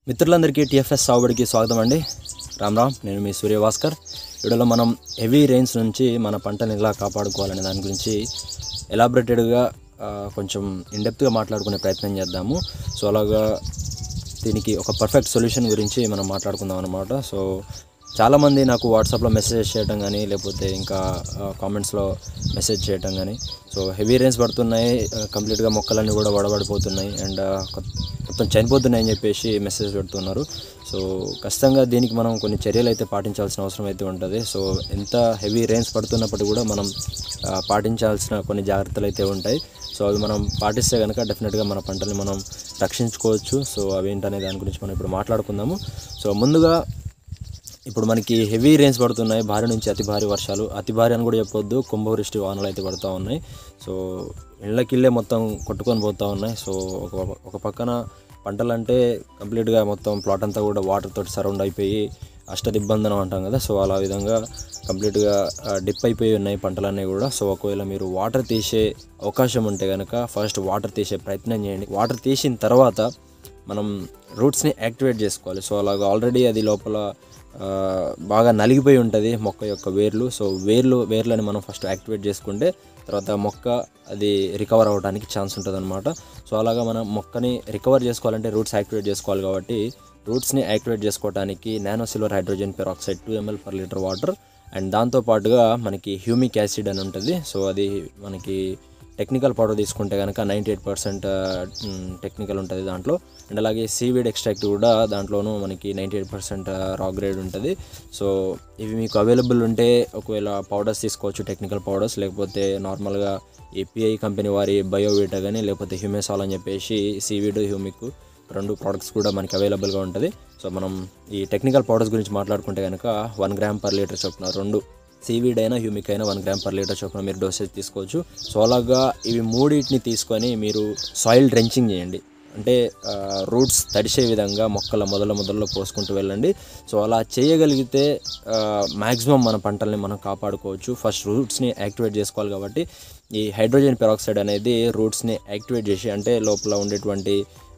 మిత్రులందరికీ టీఎఫ్ఎస్ సాగుబడికి స్వాగతం అండి రామ్ రామ్ నేను మీ సూర్యభాస్కర్ వీడియోలో మనం హెవీ రెయిన్స్ నుంచి మన పంటని ఎలా కాపాడుకోవాలనే దాని గురించి ఎలాబరేటెడ్గా కొంచెం ఇండెప్త్గా మాట్లాడుకునే ప్రయత్నం చేద్దాము సో అలాగా దీనికి ఒక పర్ఫెక్ట్ సొల్యూషన్ గురించి మనం మాట్లాడుకుందాం అనమాట సో చాలామంది నాకు వాట్సాప్లో మెసేజ్ చేయడం కానీ లేకపోతే ఇంకా కామెంట్స్లో మెసేజ్ చేయడం కానీ సో హెవీ రెయిన్స్ పడుతున్నాయి కంప్లీట్గా మొక్కలన్నీ కూడా వడబడిపోతున్నాయి అండ్ మొత్తం చనిపోతున్నాయి అని చెప్పేసి మెసేజ్ పెడుతున్నారు సో ఖచ్చితంగా దీనికి మనం కొన్ని చర్యలు అయితే పాటించాల్సిన అవసరం అయితే ఉంటుంది సో ఎంత హెవీ రెయిన్స్ పడుతున్నప్పటికీ కూడా మనం ఆ, పాటించాల్సిన కొన్ని జాగ్రత్తలు అయితే ఉంటాయి సో అవి మనం పాటిస్తే కనుక డెఫినెట్గా మన పంటని మనం రక్షించుకోవచ్చు సో అవి ఏంటనే దాని గురించి మనం ఇప్పుడు మాట్లాడుకుందాము సో ముందుగా ఇప్పుడు మనకి హెవీ రెయిన్స్ పడుతున్నాయి భారీ నుంచి అతి భారీ వర్షాలు అతి భారీ అని కూడా చెప్పొద్దు కుంభవృష్టి వానలు అయితే పడుతూ ఉన్నాయి సో ఇళ్ళకిళ్ళే మొత్తం కొట్టుకొని పోతూ ఉన్నాయి సో ఒక ఒక పక్కన పంటలు అంటే కంప్లీట్గా మొత్తం ప్లాట్ అంతా కూడా వాటర్ తోటి సరౌండ్ అయిపోయి అష్టదిబ్బందనం అంటాం కదా సో అలా విధంగా కంప్లీట్గా డిప్ అయిపోయి ఉన్నాయి పంటలన్నీ కూడా సో ఒకవేళ మీరు వాటర్ తీసే అవకాశం ఉంటే కనుక ఫస్ట్ వాటర్ తీసే ప్రయత్నం చేయండి వాటర్ తీసిన తర్వాత మనం రూట్స్ని యాక్టివేట్ చేసుకోవాలి సో అలాగా ఆల్రెడీ అది లోపల ఆ, బాగా నలిగిపోయి ఉంటుంది మొక్క యొక్క వేర్లు సో వేర్లు వేర్లని మనం ఫస్ట్ యాక్టివేట్ చేసుకుంటే తర్వాత మొక్క అది రికవర్ అవ్వడానికి ఛాన్స్ ఉంటుంది అనమాట సో అలాగా మనం మొక్కని రికవర్ చేసుకోవాలంటే రూట్స్ యాక్టివేట్ చేసుకోవాలి కాబట్టి రూట్స్ని యాక్టివేట్ చేసుకోవడానికి nano silver hydrogen peroxide two ML per litre water and దాంతోపాటుగా మనకి హ్యూమిక్ యాసిడ్ అని ఉంటుంది సో అది మనకి టెక్నికల్ పౌడర్ తీసుకుంటే కనుక నైంటీ ఎయిట్ పర్సెంట్ టెక్నికల్ ఉంటుంది దాంట్లో అండ్ అలాగే సీవీడ్ ఎక్స్ట్రాక్ట్ కూడా దాంట్లోనూ మనకి ninety eight percent raw grade ఉంటుంది సో ఇవి మీకు అవైలబుల్ ఉంటే ఒకవేళ పౌడర్స్ తీసుకోవచ్చు టెక్నికల్ పౌడర్స్ లేకపోతే నార్మల్గా ఏపీఐ కంపెనీ వారి బయోవీటా కానీ లేకపోతే హ్యూమెసాల్ అని చెప్పేసి సీవీడ్ హ్యూమిక్ రెండు ప్రోడక్ట్స్ కూడా మనకి అవైలబుల్గా ఉంటుంది సో మనం ఈ టెక్నికల్ పౌడర్స్ గురించి మాట్లాడుకుంటే కనుక వన్ గ్రామ్ పర్ లీటర్ చొప్పున రెండు సీవీడ్ అయినా హ్యూమిక్ అయినా వన్ గ్రామ్ పర్ లీటర్ చొప్పున మీరు డోసేజ్ తీసుకోవచ్చు సో అలాగా ఇవి మూడింటిని తీసుకొని మీరు సాయిల్ డ్రెంచింగ్ చేయండి అంటే రూట్స్ తడిసే విధంగా మొక్కల మొదల మొదల్లో పోసుకుంటూ వెళ్ళండి సో అలా చేయగలిగితే మ్యాక్సిమం మన పంటల్ని మనం కాపాడుకోవచ్చు ఫస్ట్ రూట్స్ని యాక్టివేట్ చేసుకోవాలి కాబట్టి ఈ హైడ్రోజన్ పెరాక్సైడ్ అనేది రూట్స్ని యాక్టివేట్ చేసి అంటే లోపల ఉండేటువంటి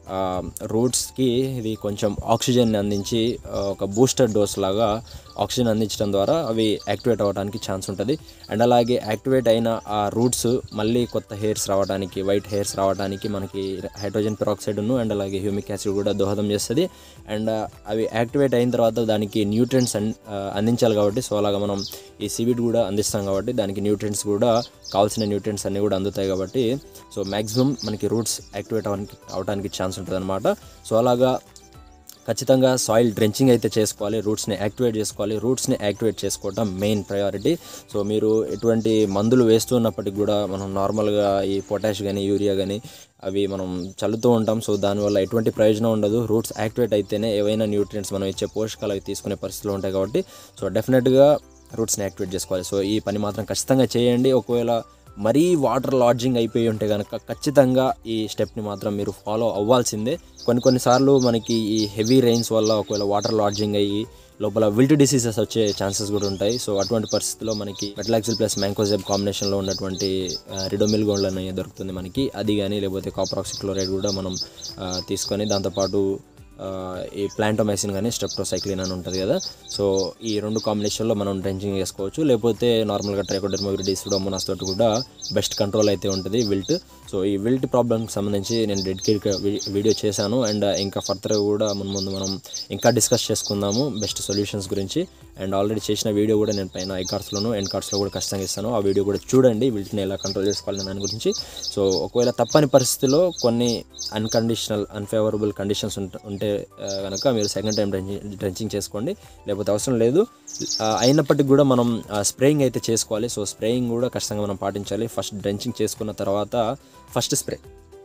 రూట్స్కి ఇది కొంచెం ఆక్సిజన్ అందించి ఆ, ఒక బూస్టర్ డోస్ లాగా ఆక్సిజన్ అందించడం ద్వారా అవి యాక్టివేట్ అవ్వడానికి ఛాన్స్ ఉంటుంది అండ్ అలాగే యాక్టివేట్ అయిన ఆ రూట్స్ మళ్ళీ కొత్త హెయిర్స్ రావడానికి వైట్ హెయిర్స్ రావడానికి మనకి హైడ్రోజన్ పెరాక్సైడ్ను అండ్ అలాగే హ్యూమిక్ యాసిడ్ కూడా దోహదం చేస్తుంది అండ్ అవి యాక్టివేట్ అయిన తర్వాత దానికి న్యూట్రియంట్స్ అందించాలి కాబట్టి సో అలాగా మనం ఈ సివిడ్ కూడా అందిస్తాం కాబట్టి దానికి న్యూట్రియంట్స్ కూడా కావాల్సిన న్యూట్రియంట్స్ అన్నీ కూడా అందుతాయి కాబట్టి సో మ్యాక్సిమం మనకి రూట్స్ యాక్టివేట్ అవ్వడానికి అవడానికి ఛాన్స్ ఉంటుంది అనమాట సో అలాగా ఖచ్చితంగా సాయిల్ డ్రెంచింగ్ అయితే చేసుకోవాలి రూట్స్ని యాక్టివేట్ చేసుకోవాలి రూట్స్ని యాక్టివేట్ చేసుకోవడం మెయిన్ ప్రయారిటీ సో మీరు ఎటువంటి మందులు వేస్తున్నప్పటికి కూడా మనం నార్మల్గా ఈ పొటాష్ కానీ యూరియా కానీ అవి మనం చల్లుతూ ఉంటాం సో దానివల్ల ఎటువంటి ప్రయోజనం ఉండదు రూట్స్ యాక్టివేట్ అయితేనే ఏవైనా న్యూట్రియంట్స్ మనం ఇచ్చే పోషకాలు అవి తీసుకునే పరిస్థితులు ఉంటాయి కాబట్టి సో డెఫినెట్గా రూట్స్ని యాక్టివేట్ చేసుకోవాలి సో ఈ పని మాత్రం ఖచ్చితంగా చేయండి ఒకవేళ మరీ వాటర్ లాడ్జింగ్ అయిపోయి ఉంటే కనుక ఖచ్చితంగా ఈ స్టెప్ని మాత్రం మీరు ఫాలో అవ్వాల్సిందే కొన్ని కొన్నిసార్లు మనకి ఈ హెవీ రెయిన్స్ వల్ల ఒకవేళ వాటర్ లాడ్జింగ్ అయ్యి లోపల విల్ట్ డిసీజెస్ వచ్చే ఛాన్సెస్ కూడా ఉంటాయి సో అటువంటి పరిస్థితుల్లో మనకి మెటలాక్సిల్ ప్లస్ మ్యాంకోజెబ్ కాంబినేషన్లో ఉన్నటువంటి రిడోమిల్ గోల్డ్ అనేది దొరుకుతుంది మనకి అది కానీ లేకపోతే కాపర్ ఆక్సిక్లోరైడ్ కూడా మనం ఆ, తీసుకొని దాంతోపాటు ఆ, ఈ ప్లాంటోమైసిన్ కానీ స్టెప్టోసైక్లిన్ అని ఉంటుంది కదా సో ఈ రెండు కాంబినేషన్లో మనం డ్రెంచింగ్ చేసుకోవచ్చు లేకపోతే నార్మల్గా ట్రైకోడర్మోవిరిడీస్ డోమోనాస్ తోటి కూడా బెస్ట్ కంట్రోల్ అయితే ఉంటుంది విల్ట్ సో ఈ విల్ట్ ప్రాబ్లమ్కి సంబంధించి నేను డెడికేట్ వీడియో చేశాను అండ్ ఇంకా ఫర్దర్ కూడా ముందు ముందు మనం ఇంకా డిస్కస్ చేసుకుందాము బెస్ట్ సొల్యూషన్స్ గురించి అండ్ ఆల్రెడీ చేసిన వీడియో కూడా నేను పైన ఐ కార్డ్స్లోను ఎండ్ కార్డ్స్లో కూడా ఖచ్చితంగా ఇస్తాను ఆ వీడియో కూడా చూడండి వీటిని ఎలా కంట్రోల్ చేసుకోవాలని దాని గురించి సో ఒకవేళ తప్పని పరిస్థితిలో కొన్ని అన్కండిషనల్ అన్ఫేవరబుల్ కండిషన్స్ ఉంటే ఆ, కనుక మీరు సెకండ్ టైం డ్రెంచింగ్ డ్రెంచింగ్ చేసుకోండి లేకపోతే అవసరం లేదు ఆ, అయినప్పటికీ కూడా మనం స్ప్రేయింగ్ అయితే చేసుకోవాలి సో స్ప్రేయింగ్ కూడా ఖచ్చితంగా మనం పాటించాలి ఫస్ట్ డ్రెంచింగ్ చేసుకున్న తర్వాత ఫస్ట్ స్ప్రే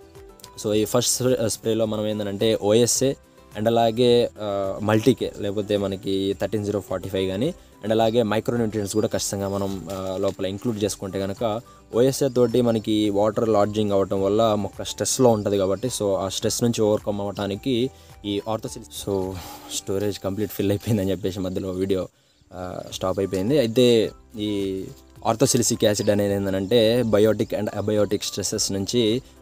సో ఈ ఫస్ట్ స్ప్రేలో మనం ఏంటంటే ఓఎస్ఏ అండ్ అలాగే మల్టీకే లేకపోతే మనకి థర్టీన్ జీరో ఫార్టీ ఫైవ్ కానీ అండ్ అలాగే మైక్రోన్యూట్రియన్స్ కూడా ఖచ్చితంగా మనం ఆ, లోపల ఇంక్లూడ్ చేసుకుంటే కనుక ఓఎస్ఏ తోటి మనకి వాటర్ లాడ్జింగ్ అవ్వటం వల్ల మొక్క స్ట్రెస్లో ఉంటుంది కాబట్టి సో ఆ స్ట్రెస్ నుంచి ఓవర్కమ్ అవ్వడానికి ఈ ఆర్థోసిల్ సో స్టోరేజ్ కంప్లీట్ ఫిల్ అయిపోయిందని చెప్పేసి మధ్యలో వీడియో స్టాప్ అయిపోయింది అయితే ఈ ఆర్థోసిలిసిక్ యాసిడ్ అనేది ఏంటంటే బయోటిక్ అండ్ అబయోటిక్ స్ట్రెసెస్ నుంచి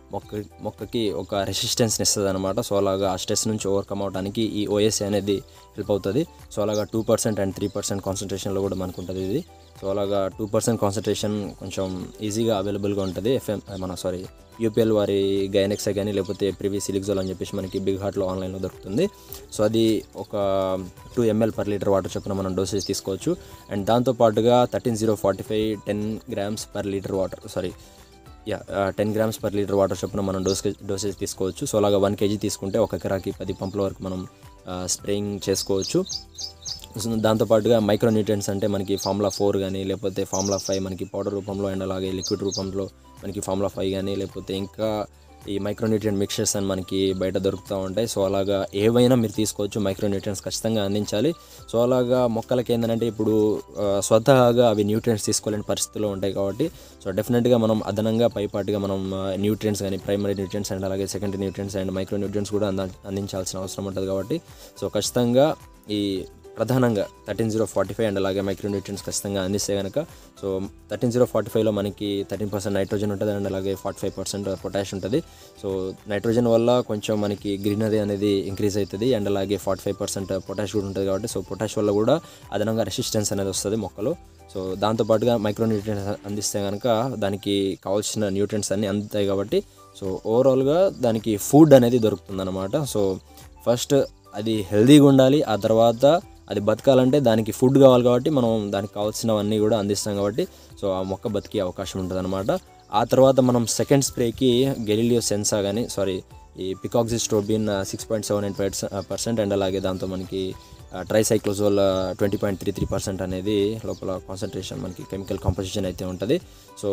మొక్క మొక్కకి ఒక రెసిస్టెన్స్ని ఇస్తుంది అనమాట సో అలాగా ఆ స్ట్రెస్ నుంచి ఓవర్కమ్ అవడానికి ఈ ఓఎస్ఏ అనేది హెల్ప్ అవుతుంది సో అలాగా two percent and three percent కాన్సన్ట్రేషన్లో కూడా మనకు ఉంటుంది ఇది సో అలాగా టూ పర్సెంట్ కాన్సన్ట్రేషన్ కొంచెం ఈజీగా అవైలబుల్గా ఉంటుంది ఎఫ్ఎం మన సారీ యూపీఎల్ వారి గైనెక్సే కానీ లేకపోతే ప్రివీ సిలిక్జోల్ అని చెప్పేసి మనకి బిగ్ హార్ట్లో ఆన్లైన్లో దొరుకుతుంది సో అది ఒక two ML per litre water చొప్పున మనం డోసేజ్ తీసుకోవచ్చు అండ్ దాంతోపాటుగా thirteen zero forty five ten grams per litre water sorry yeah ten grams per litre water చొప్పున మనం డోస్ డోసేజ్ తీసుకోవచ్చు సో అలాగా వన్ కేజీ తీసుకుంటే ఒక ఎకరాకి పది పంపుల వరకు మనం స్ప్రేయింగ్ చేసుకోవచ్చు సో దాంతోపాటుగా మైక్రో న్యూట్రియన్స్ అంటే మనకి ఫార్ములా ఫోర్ కానీ లేకపోతే ఫార్ములా ఫైవ్ మనకి పౌడర్ రూపంలో అండ్ అలాగే లిక్విడ్ రూపంలో మనకి ఫార్ములా ఫైవ్ కానీ లేకపోతే ఇంకా ఈ మైక్రోన్యూట్రియన్ మిక్చర్స్ అని మనకి బయట దొరుకుతూ ఉంటాయి సో అలాగా ఏవైనా మీరు తీసుకోవచ్చు మైక్రోన్యూట్రియన్స్ ఖచ్చితంగా అందించాలి సో అలాగా మొక్కలకి ఏంటంటే ఇప్పుడు ఆ, స్వతహాగా అవి న్యూట్రియన్స్ తీసుకోలేని పరిస్థితుల్లో ఉంటాయి కాబట్టి సో డెఫినెట్గా మనం అదనంగా పైపాటిగా మనం న్యూట్రియన్స్ కానీ ప్రైమరీ న్యూట్రియన్స్ అండ్ అలాగే secondary nutrients and micro nutrients కూడా అంద అందించాల్సిన అవసరం ఉంటుంది కాబట్టి సో ఖచ్చితంగా ఈ ప్రధానంగా thirteen zero forty five and అలాగే మైక్రో న్యూట్రియన్స్ ఖచ్చితంగా అందిస్తే కనుక సో థర్టీన్ జీరో ఫార్టీ ఫైవ్లో మనకి థర్టీన్ పర్సెంట్ నైట్రోజన్ ఉంటుంది అండ్ అలాగే ఫార్టీ ఫైవ్ పర్సెంట్ పొటాష్ ఉంటుంది సో నైట్రోజన్ వల్ల కొంచెం మనకి గ్రీనరీ అనేది ఇంక్రీజ్ అవుతుంది అండ్ అలాగే ఫార్టీ ఫైవ్ పర్సెంట్ పొటాష్ కూడా ఉంటుంది కాబట్టి సో పొటాష్ వల్ల కూడా అదనంగా రెసిస్టెన్స్ అనేది వస్తుంది మొక్కలో సో దాంతోపాటుగా మైక్రో న్యూట్రియన్స్ అందిస్తే కనుక దానికి కావాల్సిన న్యూట్రియన్స్ అన్నీ అందుతాయి కాబట్టి సో ఓవరాల్గా దానికి ఫుడ్ అనేది దొరుకుతుంది అనమాట సో ఫస్ట్ అది హెల్తీగా ఉండాలి ఆ తర్వాత అది బతకాలంటే దానికి ఫుడ్ కావాలి కాబట్టి మనం దానికి కావాల్సినవన్నీ కూడా అందిస్తాం కాబట్టి సో ఆ మొక్క బతికే అవకాశం ఉంటుంది అనమాట ఆ తర్వాత మనం సెకండ్ స్ప్రేకి గెలిలియో సెన్సా కానీ సారీ ఈ picoxystrobin six point seven eight percent and అలాగే దాంతో మనకి tricyclazole twenty point three three percent అనేది లోపల కాన్సన్ట్రేషన్ మనకి కెమికల్ కాంపోజిషన్ అయితే ఉంటుంది సో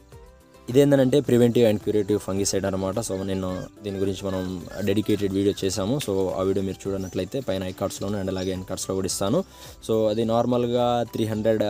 ఇదేంటంటే ప్రివెంటివ్ అండ్ క్యూరేటివ్ ఫంగిసైడ్ అనమాట సో నేను దీని గురించి మనం డెడికేటెడ్ వీడియో చేశాము సో ఆ వీడియో మీరు చూడనట్లయితే పైన ఐ కార్డ్స్లోను అండ్ అలాగే ఎన్ కార్డ్స్లో కూడా ఇస్తాను సో అది నార్మల్గా three hundred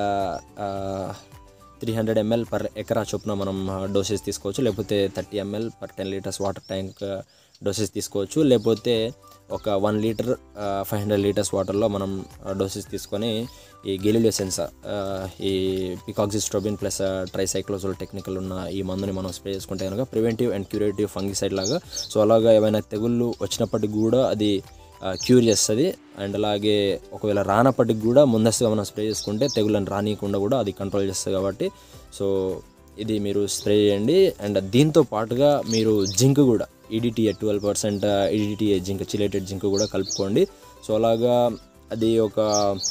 three hundred ML per acre చొప్పున మనం డోసెస్ తీసుకోవచ్చు లేకపోతే thirty ML per ten litres water tank doses తీసుకోవచ్చు లేకపోతే ఒక one litre five hundred litres వాటర్లో మనం డోసెస్ తీసుకొని ఈ గెలిలియో సెన్సా ఈ పికాక్సిస్ట్రోబిన్ ప్లస్ ట్రైసైక్లోజోల్ టెక్నికల్ ఉన్న ఈ మందుని మనం స్ప్రే చేసుకుంటే కనుక ప్రివెంటివ్ అండ్ క్యూరేటివ్ ఫంగిసైడ్ లాగా సో అలాగా ఏమైనా తెగుళ్ళు వచ్చినప్పటికి కూడా అది క్యూర్ చేస్తుంది అండ్ అలాగే ఒకవేళ రానప్పటికి కూడా ముందస్తుగా మనం స్ప్రే చేసుకుంటే తెగుళ్ళని రానియకుండా కూడా అది కంట్రోల్ చేస్తుంది కాబట్టి సో ఇది మీరు స్ప్రే చేయండి అండ్ దీంతో పాటుగా మీరు జింక్ కూడా EDTA twelve percent EDTA zinc chelated zinc కూడా కలుపుకోండి సో అలాగా అది ఒక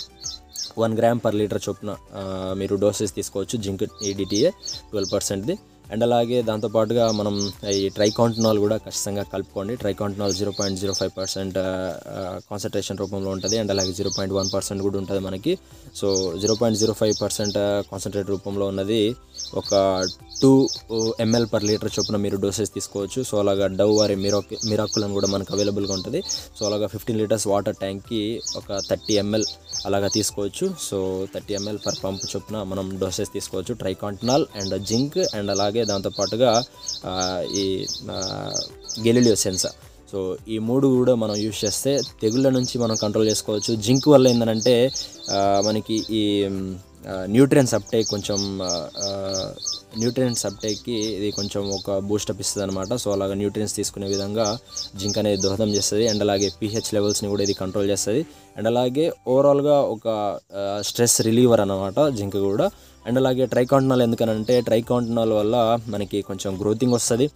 వన్ గ్రామ్ పర్ లీటర్ చొప్పున ఆ, మీరు డోసెస్ తీసుకోవచ్చు జింక్ ఈడిటిఏ ట్వెల్వ్ పర్సెంట్ది అండ్ అలాగే దాంతోపాటుగా మనం ఈ ట్రైకాంటనాల్ కూడా ఖచ్చితంగా కలుపుకోండి triacontanol zero point zero five percent concentration రూపంలో ఉంటుంది అండ్ అలాగే జీరో పాయింట్ వన్ పర్సెంట్ కూడా ఉంటుంది మనకి so zero point zero five percent concentrate రూపంలో ఉన్నది ఒక టూ ఎంఎల్ పర్ లీటర్ చొప్పున మీరు డోసెస్ తీసుకోవచ్చు సో అలాగా డవ్ వారి మిరాక్ మిరాకుల్ అని కూడా మనకు అవైలబుల్గా ఉంటుంది సో అలాగా ఫిఫ్టీన్ లీటర్స్ వాటర్ ట్యాంక్కి ఒక థర్టీ ఎంఎల్ అలాగా తీసుకోవచ్చు so thirty ML per pump చొప్పున మనం డోసెస్ తీసుకోవచ్చు ట్రైకాంటనాల్ అండ్ జింక్ అండ్ అలాగే దాంతోపాటుగా ఆ, ఈ గెలిలియో సెన్సా సో ఈ మూడు కూడా మనం యూజ్ చేస్తే తెగుళ్ళ నుంచి మనం కంట్రోల్ చేసుకోవచ్చు జింక్ వల్ల ఏంటంటే ఆ, మనకి ఈ న్యూట్రియన్స్ అప్టేక్ కొంచెం న్యూట్రియన్స్ అప్టేక్కి ఇది కొంచెం ఒక బూస్టప్ ఇస్తుంది అనమాట సో అలాగా న్యూట్రియన్స్ తీసుకునే విధంగా జింక్ అనేది దోహదం చేస్తుంది అండ్ అలాగే పీహెచ్ లెవెల్స్ని కూడా ఇది కంట్రోల్ చేస్తుంది అండ్ అలాగే ఓవరాల్గా ఒక స్ట్రెస్ రిలీవర్ అనమాట జింక్ కూడా అండ్ అలాగే ట్రైకాంటనాల్ ఎందుకనంటే ట్రైకాంటనాల్ వల్ల మనకి కొంచెం గ్రోతింగ్ వస్తుంది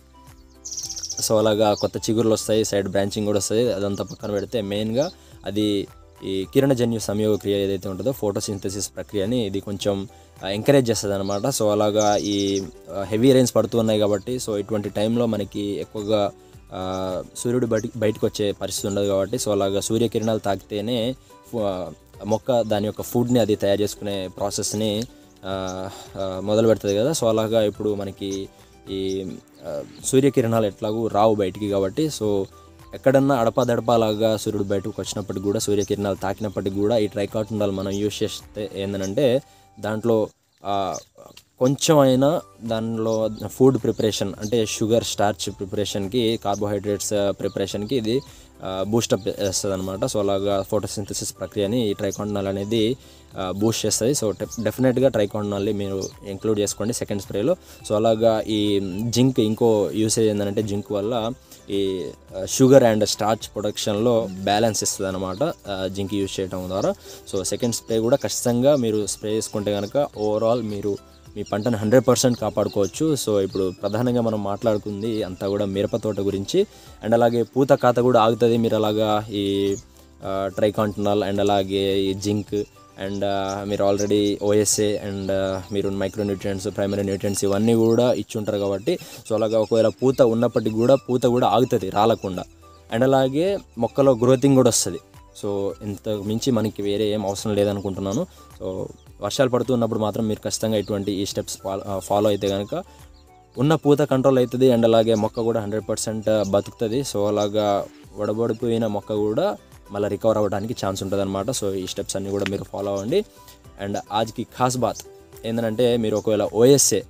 సో అలాగా కొత్త చిగురులు వస్తాయి సైడ్ బ్రాంచింగ్ కూడా వస్తుంది అదంతా పక్కన పెడితే మెయిన్గా అది ఈ కిరణజన్యు సంయోగ క్రియ ఏదైతే ఉంటుందో ఫోటోసింథసిస్ ప్రక్రియని ఇది కొంచెం ఎంకరేజ్ చేస్తుంది అనమాట సో అలాగా ఈ హెవీ రైన్స్ పడుతూ ఉన్నాయి కాబట్టి సో ఇటువంటి టైంలో మనకి ఎక్కువగా ఆ, సూర్యుడు బయట బయటకు వచ్చే పరిస్థితి ఉండదు కాబట్టి సో అలాగా సూర్యకిరణాలు తాకితేనే ఫు- మొక్క దాని యొక్క ఫుడ్ని అది తయారు చేసుకునే ప్రాసెస్ని ఆ, ఆ, మొదలు పెడుతుంది కదా సో అలాగా ఇప్పుడు మనకి ఈ ఆ, సూర్యకిరణాలు ఎట్లాగూ రావు బయటికి కాబట్టి సో ఎక్కడన్నా అడపాదడపాలాగా సూర్యుడు బయటకు వచ్చినప్పటికి కూడా సూర్యకిరణాలు తాకినప్పటికి కూడా ఈ ట్రైకాటనాల్ మనం యూజ్ చేస్తే ఏంటంటే దాంట్లో ఆ, కొంచెం అయినా దానిలో ఫుడ్ ప్రిపరేషన్ అంటే షుగర్ స్టార్చ్ ప్రిపరేషన్కి కార్బోహైడ్రేట్స్ ప్రిపరేషన్కి ఇది బూస్టప్ చేస్తుంది అనమాట సో అలాగా ఫోటోసింథసిస్ ప్రక్రియని ఈ ట్రైకాండనాల్ అనేది బూస్ట్ చేస్తుంది సో డెఫినెట్గా ట్రైకాండనాల్ని మీరు ఇంక్లూడ్ చేసుకోండి సెకండ్ స్ప్రేలో సో అలాగా ఈ జింక్ ఇంకో యూసేజ్ ఏంటంటే జింక్ వల్ల ఈ షుగర్ అండ్ స్టార్చ్ ప్రొడక్షన్లో బ్యాలెన్స్ ఇస్తుంది అనమాట జింక్ యూజ్ చేయడం ద్వారా సో సెకండ్ స్ప్రే కూడా ఖచ్చితంగా మీరు స్ప్రే చేసుకుంటే కనుక ఓవరాల్ మీరు మీ పంటను హండ్రెడ్ పర్సెంట్ కాపాడుకోవచ్చు సో ఇప్పుడు ప్రధానంగా మనం మాట్లాడుకుంది అంతా కూడా మిరప తోట గురించి అండ్ అలాగే పూత ఖాత కూడా ఆగుతుంది మీరు అలాగా ఈ ట్రైకాంటనల్ అండ్ అలాగే ఈ జింక్ అండ్ మీరు ఆల్రెడీ ఓఎస్ఏ అండ్ మీరు మైక్రో న్యూట్రియంట్స్ ప్రైమరీ న్యూట్రియంట్స్ ఇవన్నీ కూడా ఇచ్చి ఉంటారు కాబట్టి సో అలాగా ఒకవేళ పూత ఉన్నప్పటికీ కూడా పూత కూడా ఆగుతుంది రాలకుండా అండ్ అలాగే మొక్కలో గ్రోతింగ్ కూడా వస్తుంది సో ఇంత మించి మనకి వేరే ఏం అవసరం లేదనుకుంటున్నాను సో వర్షాలు పడుతున్నప్పుడు మాత్రం మీరు ఖచ్చితంగా ఇటువంటి ఈ స్టెప్స్ ఫాలో అయితే కనుక ఉన్న పూత కంట్రోల్ అవుతుంది అండ్ అలాగే మొక్క కూడా హండ్రెడ్ పర్సెంట్ బతుకుతుంది సో అలాగా వడబడిపోయిన మొక్క కూడా మళ్ళీ రికవర్ అవ్వడానికి ఛాన్స్ ఉంటుంది అనమాట సో ఈ స్టెప్స్ అన్నీ కూడా మీరు ఫాలో అవ్వండి అండ్ ఆజ్కి ఖాస్ బాత్ ఏంటంటే మీరు ఒకవేళ ఓఎస్ఏ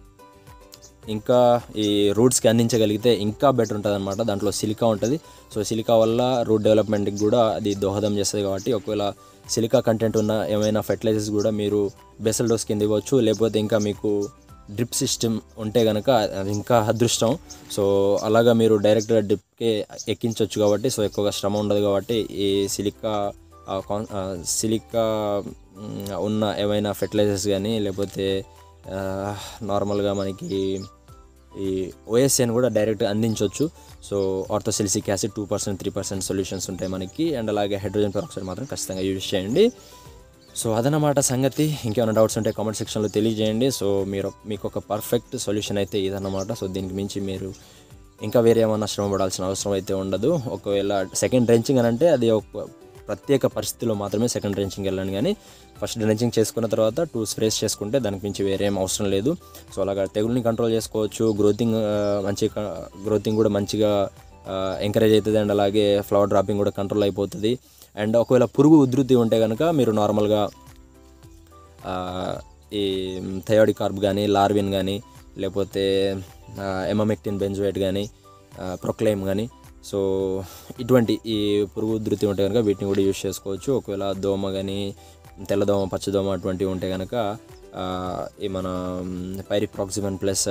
ఇంకా ఈ రూట్స్కి అందించగలిగితే ఇంకా బెటర్ ఉంటుంది అనమాట దాంట్లో సిలికా ఉంటుంది సో సిలికా వల్ల రూట్ డెవలప్మెంట్కి కూడా అది దోహదం చేస్తుంది కాబట్టి ఒకవేళ సిలికా కంటెంట్ ఉన్న ఏమైనా ఫెర్టిలైజర్స్ కూడా మీరు బెసల్ డోస్ కింద ఇవ్వచ్చు లేకపోతే ఇంకా మీకు డ్రిప్ సిస్టమ్ ఉంటే కనుక అది ఇంకా అదృష్టం సో అలాగా మీరు డైరెక్ట్గా డ్రిప్కే ఎక్కించవచ్చు కాబట్టి సో ఎక్కువగా శ్రమ ఉండదు కాబట్టి ఈ సిలికా ఆ కాన్ ఆ సిలికా మ్, ఉన్న ఏమైనా ఫెర్టిలైజర్స్ కానీ లేకపోతే ఆ, నార్మల్గా మనకి ఈ ఓఎస్ఎన్ కూడా డైరెక్ట్ అందించవచ్చు so orthosilicic acid two percent three percent solutions ఉంటాయి మనకి అండ్ అలాగే హైడ్రోజన్ పెరాక్సైడ్ మాత్రం ఖచ్చితంగా యూజ్ చేయండి సో అదనమాట సంగతి ఇంకేమైనా డౌట్స్ ఉంటే కామెంట్ సెక్షన్లో తెలియజేయండి సో మీరు మీకు ఒక పర్ఫెక్ట్ సొల్యూషన్ అయితే ఇదన్నమాట సో దీనికి మించి మీరు ఇంకా వేరే ఏమైనా శ్రమ పడాల్సిన అవసరం అయితే ఉండదు ఒకవేళ సెకండ్ డ్రెంచింగ్ అని అంటే అది ఒక ప్రత్యేక పరిస్థితిలో మాత్రమే సెకండ్ డ్రెంచింగ్ వెళ్ళండి కానీ ఫస్ట్ డ్రెంచింగ్ చేసుకున్న తర్వాత టూ స్ప్రేస్ చేసుకుంటే దానికి మించి వేరే ఏం అవసరం లేదు సో అలాగా తెగుల్ని కంట్రోల్ చేసుకోవచ్చు గ్రోతింగ్ మంచిగా గ్రోతింగ్ కూడా మంచిగా ఎంకరేజ్ అవుతుంది అండ్ అలాగే ఫ్లవర్ డ్రాపింగ్ కూడా కంట్రోల్ అయిపోతుంది అండ్ ఒకవేళ పురుగు ఉధృతి ఉంటే కనుక మీరు నార్మల్గా ఆ, ఈ థయోడి కార్బ్ కానీ లార్విన్ కానీ లేకపోతే ఎమమెక్టిన్ బెంజోయేట్ కానీ ప్రొక్లైమ్ కానీ సో ఇటువంటి ఈ పురుగు ఉధృతి ఉంటే కనుక వీటిని కూడా యూజ్ చేసుకోవచ్చు ఒకవేళ దోమ కానీ తెల్లదోమ పచ్చదోమ అటువంటివి ఉంటే కనుక ఆ, ఈ మన పైరిప్రాక్సిమన్ ప్లస్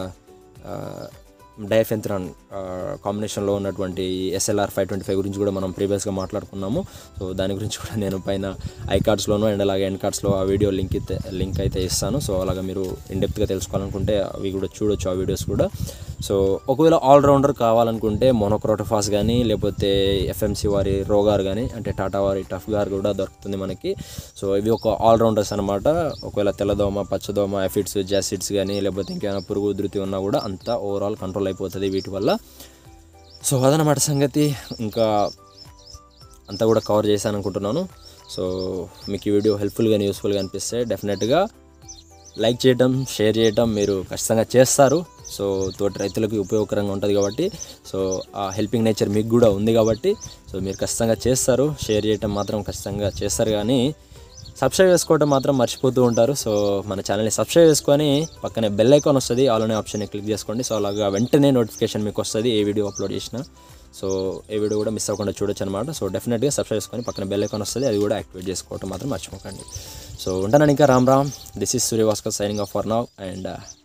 డైఫెంథ్రాన్ కాంబినేషన్లో ఉన్నటువంటి ఎస్ఎల్ఆర్ ఫైవ్ ట్వంటీ ఫైవ్ గురించి కూడా మనం ప్రీవియస్గా మాట్లాడుకున్నాము సో దాని గురించి కూడా నేను పైన ఐ కార్డ్స్లోనూ అండ్ అలాగే ఎండ్ కార్డ్స్లో ఆ వీడియో లింక్ అయితే లింక్ అయితే ఇస్తాను సో అలాగా మీరు ఇన్డెప్త్గా తెలుసుకోవాలనుకుంటే అవి కూడా చూడొచ్చు ఆ వీడియోస్ కూడా సో ఒకవేళ ఆల్రౌండర్ కావాలనుకుంటే మోనోక్రోటోఫాస్ కానీ లేకపోతే ఎఫ్ఎంసి వారి రోగార్ కానీ అంటే టాటా వారి టఫ్ గార్ కూడా దొరుకుతుంది మనకి సో ఇవి ఒక ఆల్రౌండర్స్ అనమాట ఒకవేళ తెల్లదోమ పచ్చదోమ ఎఫిడ్స్ జాసిడ్స్ కానీ లేకపోతే ఇంకేమైనా పురుగు ఉధృతి ఉన్నా కూడా అంతా ఓవరాల్ కంట్రోల్ అయిపోతుంది వీటి వల్ల సో అదనమాట సంగతి ఇంకా అంతా కూడా కవర్ చేశాను అనుకుంటున్నాను సో మీకు ఈ వీడియో హెల్ప్ఫుల్గా యూస్ఫుల్గా అనిపిస్తే డెఫినెట్గా లైక్ చేయటం షేర్ చేయటం మీరు ఖచ్చితంగా చేస్తారు సో తోటి రైతులకు ఉపయోగకరంగా ఉంటుంది కాబట్టి సో ఆ హెల్పింగ్ నేచర్ మీకు కూడా ఉంది కాబట్టి సో మీరు ఖచ్చితంగా చేస్తారు షేర్ చేయటం మాత్రం ఖచ్చితంగా చేస్తారు కానీ సబ్స్క్రైబ్ చేసుకోవడం మాత్రం మర్చిపోతూ ఉంటారు సో మన ఛానల్ని సబ్స్క్రైబ్ చేసుకొని పక్కనే బెల్ ఐకాన్ వస్తుంది ఆల్ అనే ఆప్షన్ని క్లిక్ చేసుకోండి సో అలాగా వెంటనే నోటిఫికేషన్ మీకు వస్తుంది ఏ వీడియో అప్లోడ్ చేసినా సో ఏ వీడియో కూడా మిస్ అవ్వకుండా చూడొచ్చు అనమాట సో డెఫినెట్గా సబ్స్క్రైబ్ చేసుకొని పక్కన బెల్ ఐకాన్ వస్తుంది అది కూడా యాక్టివేట్ చేసుకోవటం మాత్రం మర్చిపోకండి సో ఉంటాను ఇంకా Ram Ram this is Suryabhaskar signing off for now and